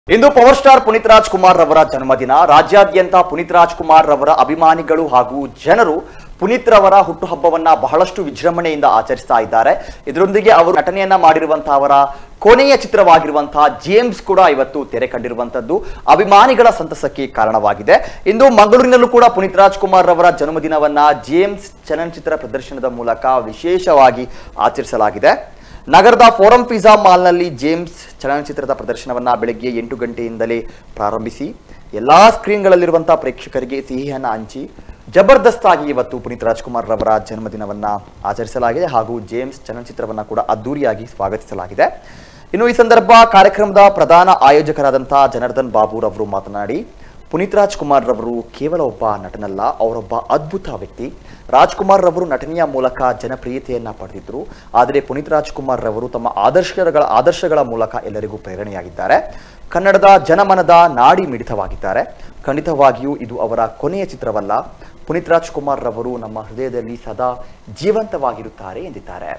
ಇಂದು power star Puneeth Rajkumar ರವರ ಜನ್ಮದಿನ ರಾಜ್ಯಾದ್ಯಂತ ಪುನೀತ್ ರಾಜ್ಕುಮಾರ್ ರವರ ಅಭಿಮಾನಿಗಳು ಹಾಗೂ ಜನರು ಪುನೀತ್ ರವರ ಹುಟ್ಟುಹಬ್ಬವನ್ನ ಬಹಳಷ್ಟು ವಿಜೃಂಭಣೆಯಿಂದ ಆಚರಿಸ್ತಾ ಇದ್ದಾರೆ ಇದರೊಂದಿಗೆ ಅವರು ನಟನೆಯನ್ನ ಮಾಡಿರುವಂತಹ ಅವರ ಕೊನೆಯ ಚಿತ್ರವಾಗಿರುವಂತಹ ಜೇಮ್ಸ್ ಕೂಡ ಇವತ್ತು ತೆರೆ ಕಂಡಿರುವಂತದ್ದು ಅಭಿಮಾನಿಗಳ ಸಂತಸಕ್ಕೆ ಕಾರಣವಾಗಿದೆ ಇಂದು ಮಂಗಳೂರಿನಲ್ಲೂ ಕೂಡ ಪುನೀತ್ ರಾಜ್ಕುಮಾರ್ ರವರ ಜನ್ಮದಿನವನ್ನ ಜೇಮ್ಸ್ ಚಲನಚಿತ್ರ ಪ್ರದರ್ಶನದ ಮೂಲಕ ವಿಶೇಷವಾಗಿ ಆಚರಿಸಲಾಗಿದೆ ನಗರದ ಫೋರಂ ಪಿಜ್ಜಾ ಮಾಲ್ನಲ್ಲಿ ಜೇಮ್ಸ್ ಚಲನಚಿತ್ರದ ಪ್ರದರ್ಶನವನ್ನ ಬೆಳಗ್ಗೆ ಎಂಟು ಗಂಟೆಯಿಂದಲೇ ಪ್ರಾರಂಭಿಸಿ ಎಲ್ಲಾ ಸ್ಕ್ರೀನ್ಗಳಲ್ಲಿರುವಂತಹ ಪ್ರೇಕ್ಷಕರಿಗೆ ಸಿಹಿಯನ್ನ ಹಂಚಿ ಜಬರ್ದಸ್ತ್ ಆಗಿ ಇವತ್ತು ಪುನೀತ್ ರಾಜ್ಕುಮಾರ್ ರವರ ಜನ್ಮದಿನವನ್ನ ಆಚರಿಸಲಾಗಿದೆ ಹಾಗೂ ಜೇಮ್ಸ್ ಚಲನಚಿತ್ರವನ್ನ ಕೂಡ ಅದ್ದೂರಿಯಾಗಿ ಸ್ವಾಗತಿಸಲಾಗಿದೆ ಇನ್ನು ಈ ಸಂದರ್ಭ ಕಾರ್ಯಕ್ರಮದ ಪ್ರಧಾನ ಆಯೋಜಕರಾದಂತಹ ಜನಾರ್ದನ್ ಬಾಬುರವರು ಮಾತನಾಡಿ ಪುನೀತ್ ರಾಜ್ಕುಮಾರ್ ರವರು ಕೇವಲ ಒಬ್ಬ ನಟನಲ್ಲ ಅವರೊಬ್ಬ ಅದ್ಭುತ ವ್ಯಕ್ತಿ ರಾಜ್ಕುಮಾರ್ ರವರು ನಟನೆಯ ಮೂಲಕ ಜನಪ್ರಿಯತೆಯನ್ನ ಪಡೆದಿದ್ರು ಆದರೆ ಪುನೀತ್ ರಾಜ್ಕುಮಾರ್ ರವರು ತಮ್ಮ ಆದರ್ಶಗಳ ಆದರ್ಶಗಳ ಮೂಲಕ ಎಲ್ಲರಿಗೂ ಪ್ರೇರಣೆಯಾಗಿದ್ದಾರೆ ಕನ್ನಡದ ಜನಮನದ ನಾಡಿ ಮಿಡಿತವಾಗಿದ್ದಾರೆ ಖಂಡಿತವಾಗಿಯೂ ಇದು ಅವರ ಕೊನೆಯ ಚಿತ್ರವಲ್ಲ ಪುನೀತ್ ರಾಜ್ಕುಮಾರ್ ರವರು ನಮ್ಮ ಹೃದಯದಲ್ಲಿ ಸದಾ ಜೀವಂತವಾಗಿರುತ್ತಾರೆ ಎಂದಿದ್ದಾರೆ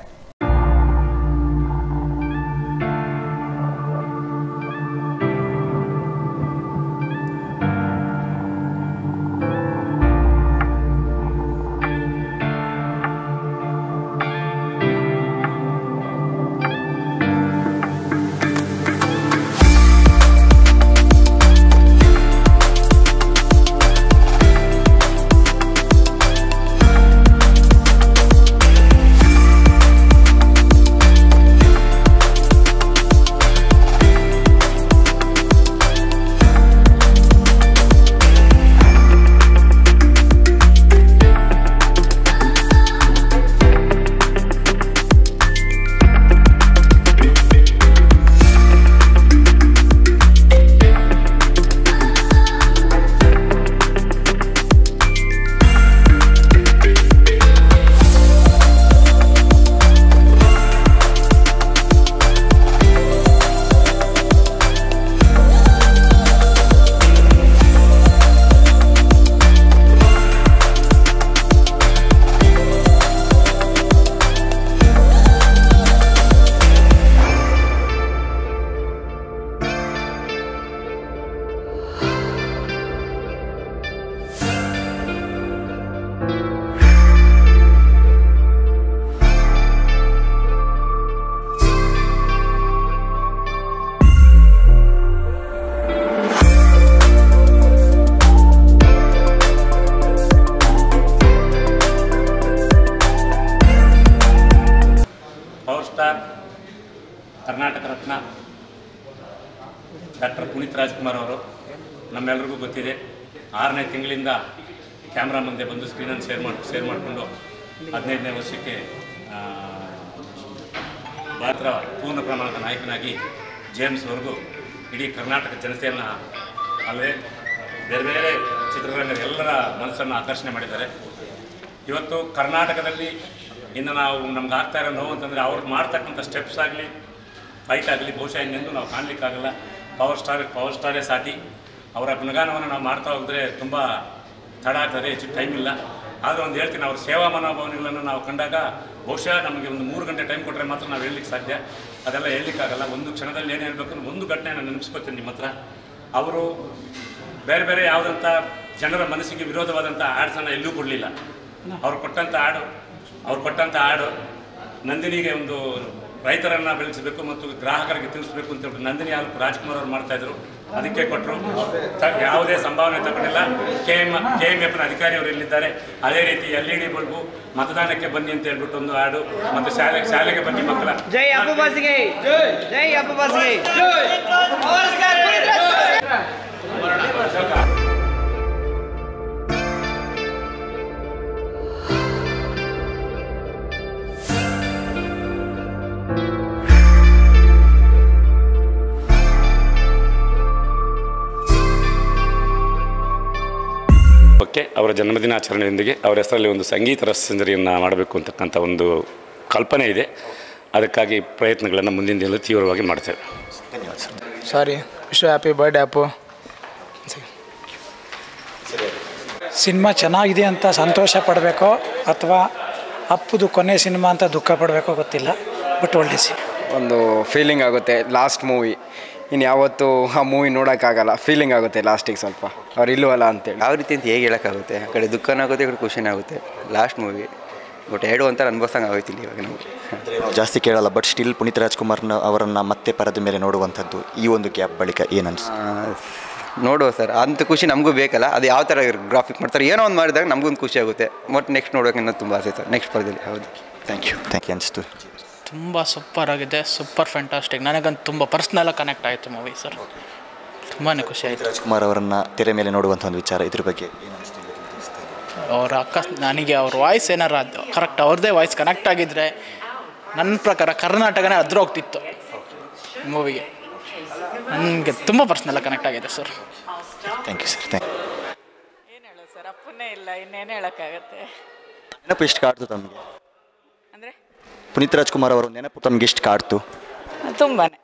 power star Karnataka Ratna doctor Puneeth Rajkumar ಅವರು ನಮ್ಮೆಲ್ಲರಿಗೂ ಗೊತ್ತಿದೆ ಆರನೇ ತಿಂಗಳಿಂದ ಕ್ಯಾಮ್ರಾ ಮುಂದೆ ಬಂದು ಸ್ಕ್ರೀನನ್ನು ಶೇರ್ ಮಾಡಿ ಶೇರ್ ಮಾಡಿಕೊಂಡು ಹದಿನೈದನೇ ವರ್ಷಕ್ಕೆ ಆ, ಭಾರತರ ಪೂರ್ಣ ಪ್ರಮಾಣದ ನಾಯಕನಾಗಿ ಜೇಮ್ಸ್ವರೆಗೂ ಇಡೀ ಕರ್ನಾಟಕ ಜನತೆಯನ್ನು ಅಲ್ಲದೆ ಬೇರೆ ಬೇರೆ ಚಿತ್ರರಂಗದ ಎಲ್ಲರ ಮನಸ್ಸನ್ನು ಆಕರ್ಷಣೆ ಮಾಡಿದ್ದಾರೆ ಇವತ್ತು ಕರ್ನಾಟಕದಲ್ಲಿ ಇನ್ನು ನಾವು ನಮ್ಗೆ ಆಗ್ತಾ ಇರೋ ನೋವು ಅಂತಂದರೆ ಅವ್ರು ಮಾಡ್ತಕ್ಕಂಥ ಸ್ಟೆಪ್ಸ್ ಆಗಲಿ ಫೈಟ್ ಆಗಲಿ ಬಹುಶಃ ಇನ್ನೆಂದೂ ನಾವು ಕಾಣಲಿಕ್ಕಾಗಲ್ಲ ಪವರ್ ಸ್ಟಾರ್ ಪವರ್ ಸ್ಟಾರೇ ಸಾಟಿ ಅವರ ಗುಣಗಾನವನ್ನು ನಾವು ಮಾಡ್ತಾ ಹೋದರೆ ತುಂಬ ತಡ ಆಗ್ತದೆ ಹೆಚ್ಚು ಟೈಮ್ ಇಲ್ಲ ಆದರೆ ಒಂದು ಹೇಳ್ತೀನಿ ಅವ್ರ ಸೇವಾ ಮನೋಭಾವನೆಗಳನ್ನು ನಾವು ಕಂಡಾಗ ಬಹುಶಃ ನಮಗೆ ಒಂದು ಮೂರು ಗಂಟೆ ಟೈಮ್ ಕೊಟ್ಟರೆ ಮಾತ್ರ ನಾವು ಹೇಳಲಿಕ್ಕೆ ಸಾಧ್ಯ ಅದೆಲ್ಲ ಹೇಳಲಿಕ್ಕಾಗಲ್ಲ ಒಂದು ಕ್ಷಣದಲ್ಲಿ ಏನು ಹೇಳಬೇಕು ಅಂದ್ರೆ ಒಂದು ಘಟನೆ ನಾನು ನೆನಪಿಸ್ಕೊತೀನಿ ನಿಮ್ಮ ಹತ್ರ ಅವರು ಬೇರೆ ಬೇರೆ ಯಾವುದಂಥ ಜನರ ಮನಸ್ಸಿಗೆ ವಿರೋಧವಾದಂಥ ಆಡ್ಸನ್ನು ಎಲ್ಲೂ ಕೊಡಲಿಲ್ಲ ಅವ್ರು ಕೊಟ್ಟಂಥ ಹಾಡು ಅವ್ರು ಕೊಟ್ಟಂಥ ಹಾಡು ನಂದಿನಿಗೆ ಒಂದು ರೈತರನ್ನು ಬೆಳೆಸಬೇಕು ಮತ್ತು ಗ್ರಾಹಕರಿಗೆ ತಿಳಿಸ್ಬೇಕು ಅಂತ ಹೇಳ್ಬಿಟ್ಟು ನಂದಿನಿ ಹಾಲು ರಾಜ್ಕುಮಾರ್ ಅವ್ರು ಮಾಡ್ತಾ ಇದ್ರು ಅದಕ್ಕೆ ಕೊಟ್ಟರು ಯಾವುದೇ ಸಂಭಾವನೆ ತಗೊಂಡಿಲ್ಲ ಕೆ ಎಮ್ ಕೆ ಎಮ್ ಎಫ್ನ ಅಧಿಕಾರಿಯವರು ಇಲ್ಲಿದ್ದಾರೆ ಅದೇ ರೀತಿ ಎಲ್ ಇ ಡಿ ಬಲ್ಬು ಮತದಾನಕ್ಕೆ ಬನ್ನಿ ಅಂತ ಹೇಳ್ಬಿಟ್ಟು ಒಂದು ಹಾಡು ಮತ್ತು ಶಾಲೆ ಶಾಲೆಗೆ ಬನ್ನಿ ಮಕ್ಕಳ ಜೈ ಅಪ್ಪು ಬಸ್ಗೆ ಜೈ ಅಪ್ಪು ಬಸ್ಗೆ ಓಕೆ ಅವರ ಜನ್ಮದಿನಾಚರಣೆಯೊಂದಿಗೆ ಅವರ ಹೆಸರಲ್ಲಿ ಒಂದು ಸಂಗೀತ ರಸಂಜರಿಯನ್ನು ಮಾಡಬೇಕು ಅಂತಕ್ಕಂಥ ಒಂದು ಕಲ್ಪನೆ ಇದೆ ಅದಕ್ಕಾಗಿ ಪ್ರಯತ್ನಗಳನ್ನು ಮುಂದಿನ ದಿನದಲ್ಲಿ ತೀವ್ರವಾಗಿ ಮಾಡ್ತೇವೆ ಸಾರಿ wish happy birthday Appu cinema ಚೆನ್ನಾಗಿದೆ ಅಂತ ಸಂತೋಷ ಪಡಬೇಕೋ ಅಥವಾ ಅಪ್ಪುದು ಕೊನೆ ಸಿನಿಮಾ ಅಂತ ದುಃಖ ಪಡಬೇಕೋ ಗೊತ್ತಿಲ್ಲ ಬಟ್ ಒಳ್ಳೆ ಸಿ ಒಂದು ಫೀಲಿಂಗ್ ಆಗುತ್ತೆ ಲಾಸ್ಟ್ ಮೂವಿ ಇನ್ನು ಯಾವತ್ತೂ ಆ ಮೂವಿ ನೋಡೋಕ್ಕಾಗಲ್ಲ ಫೀಲಿಂಗ್ ಆಗುತ್ತೆ ಲಾಸ್ಟಿಗೆ ಸ್ವಲ್ಪ ಅವ್ರು ಇಲ್ವಲ್ಲ ಅಂತೇಳಿ ಯಾವ ರೀತಿ ಅಂತ ಹೇಗೆ ಹೇಳೋಕ್ಕಾಗುತ್ತೆ ಆ ಕಡೆ ದುಃಖನೂ ಆಗುತ್ತೆ ಈ ಕಡೆ ಖುಷಿನೂ ಆಗುತ್ತೆ ಲಾಸ್ಟ್ ಮೂವಿ ಬಟ್ ಎರಡು ಒಂಥರ ಅನ್ಭವಿಸಂಗೆ ಆಗೋಯ್ತು ಇಲ್ಲಿ ಇವಾಗ ನಮಗೆ ನಾವು ಜಾಸ್ತಿ ಕೇಳಲ್ಲ ಬಟ್ ಸ್ಟಿಲ್ ಪುನೀತ್ ರಾಜ್ಕುಮಾರ್ನ ಅವರನ್ನ ಮತ್ತೆ ಪರದೆ ಮೇಲೆ ನೋಡುವಂಥದ್ದು ಈ ಒಂದು ಗ್ಯಾಪ್ ಬಳಿಕ ಏನು ಅನ್ಸುತ್ತೆ ನೋಡುವ ಸರ್ ಅಂಥ ಖುಷಿ ನಮಗೂ ಬೇಕಲ್ಲ ಅದು ಯಾವ ಥರ ಗ್ರಾಫಿಕ್ ಮಾಡ್ತಾರೆ ಏನೋ ಒಂದು ಮಾಡಿದಾಗ ನಮಗೊಂದು ಖುಷಿ ಆಗುತ್ತೆ ಮತ್ತು ನೆಕ್ಸ್ಟ್ ನೋಡೋಕೆ ಅನ್ನೋದು ತುಂಬ ಆಸೆ ಸರ್ ನೆಕ್ಸ್ಟ್ ಪರದಲ್ಲಿ ಹೌದು ಥ್ಯಾಂಕ್ ಯು ಥ್ಯಾಂಕ್ ಯು ಅನಿಸ್ತು ತುಂಬ ಸೂಪರ್ ಆಗಿದೆ ಸೂಪರ್ ಫ್ಯಾಂಟಾಸ್ಟಿಕ್ ನನಗಂತೂ ತುಂಬ ಪರ್ಸ್ನಲ್ಲ ಕನೆಕ್ಟ್ ಆಯಿತು ಮೂವಿ ಸರ್ ತುಂಬಾ ಖುಷಿ ಆಯಿತು ರಾಜ್ಕುಮಾರ್ ಅವರನ್ನ ತೆರೆ ಮೇಲೆ ನೋಡುವಂಥ ಒಂದು ವಿಚಾರ ಇದ್ರ ಬಗ್ಗೆ ಏನು ಅನಿಸ್ತು ಅವ್ರ ಅಕ್ಕ ನನಗೆ ಅವ್ರ ವಾಯ್ಸ್ ಏನಾರ ಅದು ಕರೆಕ್ಟ್ ಅವ್ರದ್ದೇ ವಾಯ್ಸ್ ಕನೆಕ್ಟ್ ಆಗಿದ್ದರೆ ನನ್ನ ಪ್ರಕಾರ ಕರ್ನಾಟಕನೇ ಅದ್ರ ಹೋಗ್ತಿತ್ತು ಮೂವಿಗೆ ನನಗೆ ತುಂಬ ಪರ್ಸ್ನಲ್ಲ ಕನೆಕ್ಟ್ ಆಗಿದೆ sir thank you sir thank ಏನು ಹೇಳೋದು ಸರ್ ಅಪ್ಪನೇ ಇಲ್ಲ ಇನ್ನೇನು ಹೇಳೋಕ್ಕಾಗತ್ತೆ ನೆನಪು ಎಷ್ಟು ಕಾಡ್ತು ತಮಗೆ ಅಂದರೆ ಪುನೀತ್ ರಾಜ್ಕುಮಾರ್ ಅವರ ನೆನಪು ತಮ್ಗೆ ಎಷ್ಟು ಕಾಡ್ತು ತುಂಬಾ